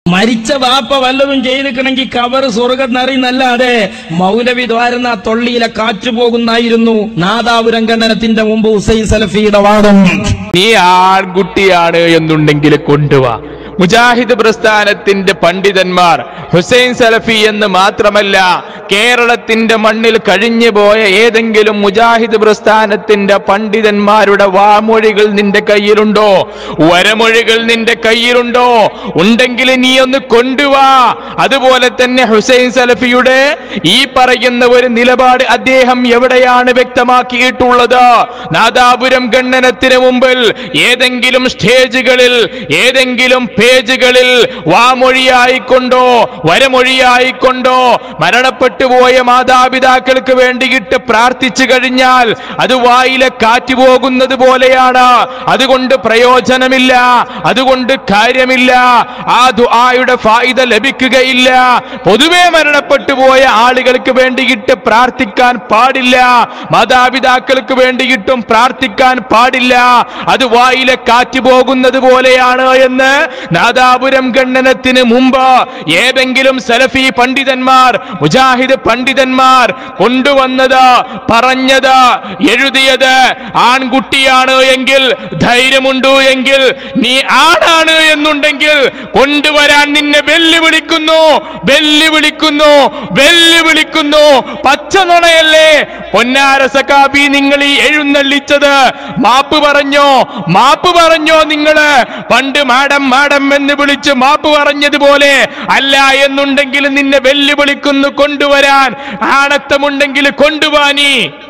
മരിച്ച വാപ്പ വല്ലതും ചെയ്തിക്കണമെങ്കിൽ കവർ സ്വർഗം നിറയുന്നല്ലാതെ മൗലവി ദ്വാരുന്ന തൊള്ളിയിലെ കാറ്റു പോകുന്നായിരുന്നു നാദാപുരം ഖണ്ഡനത്തിന്റെ മുമ്പ് ഹുസൈൻ സലഫിയുടെ വാദം നീ ആൺകുട്ടിയാണ് എന്നുണ്ടെങ്കിൽ കൊണ്ടുവാ മുജാഹിദ് പ്രസ്ഥാനത്തിന്റെ പണ്ഡിതന്മാർ ഹുസൈൻ സലഫി എന്ന് മാത്രമല്ല കേരളത്തിന്റെ മണ്ണിൽ കഴിഞ്ഞു പോയ ഏതെങ്കിലും മുജാഹിദ് പ്രസ്ഥാനത്തിന്റെ പണ്ഡിതന്മാരുടെ വാമൊഴികൾ നിന്റെ കയ്യിലുണ്ടോ വരമൊഴികൾ നിന്റെ കയ്യിലുണ്ടോ ഉണ്ടെങ്കിൽ നീ ഒന്ന് കൊണ്ടുവാ അതുപോലെ തന്നെ ഹുസൈൻ സലഫിയുടെ ഈ പറയുന്ന ഒരു നിലപാട് അദ്ദേഹം എവിടെയാണ് വ്യക്തമാക്കിയിട്ടുള്ളത് നാദാപുരം ഖണ്ഡനത്തിന് മുമ്പിൽ ഏതെങ്കിലും സ്റ്റേജുകളിൽ ഏതെങ്കിലും പേജുകളിൽ വാമൊഴിയായിക്കൊണ്ടോ വരമൊഴിയായിക്കൊണ്ടോ മരണപ്പെട്ടു പോയ മാതാപിതാക്കൾക്ക് വേണ്ടിയിട്ട് പ്രാർത്ഥിച്ചു കഴിഞ്ഞാൽ അത് വായിലെ കാറ്റ് പോകുന്നത് പോലെയാണ് അതുകൊണ്ട് പ്രയോജനമില്ല അതുകൊണ്ട് കാര്യമില്ല ആ ദുആയുടെ ഫായിദ ലഭിക്കുകയില്ല പൊതുവെ മരണപ്പെട്ടു പോയ ആളുകൾക്ക് വേണ്ടിയിട്ട് പ്രാർത്ഥിക്കാൻ പാടില്ല മാതാപിതാക്കൾക്ക് വേണ്ടിയിട്ടും പ്രാർത്ഥിക്കാൻ പാടില്ല അത് വായിലെ കാറ്റ് പോകുന്നത് പോലെയാണ് എന്ന് നാദാപുരം ഖണ്ഡനത്തിന് മുമ്പ് ഏതെങ്കിലും സലഫി പണ്ഡിതന്മാർ മുജാഹിദ് പണ്ഡിതന്മാർ കൊണ്ടുവന്നത് പറഞ്ഞത് എഴുതിയത് ആൺകുട്ടിയാണ് എങ്കിൽ ധൈര്യമുണ്ടു എങ്കിൽ നീ ആണാണ് എന്നുണ്ടെങ്കിൽ കൊണ്ടുവരാൻ നിന്നെ വെല്ലുവിളിക്കുന്നു വെല്ലുവിളിക്കുന്നു വെല്ലുവിളിക്കുന്നു പച്ച നുണയല്ലേ പൊന്നാര സക്കാബി നിങ്ങൾ ഈ എഴുന്നള്ളിച്ചത് മാപ്പ് പറഞ്ഞോ മാപ്പ് പറഞ്ഞോ നിങ്ങള് പണ്ട് മാഡം മാഡം എന്ന് വിളിച്ച് മാപ്പ് പറഞ്ഞതുപോലെ അല്ല എന്നുണ്ടെങ്കിൽ നിന്നെ വെല്ലുവിളിക്കുന്നു കൊണ്ടുവരാൻ ആണത്തമുണ്ടെങ്കിൽ കൊണ്ടുവാ നീ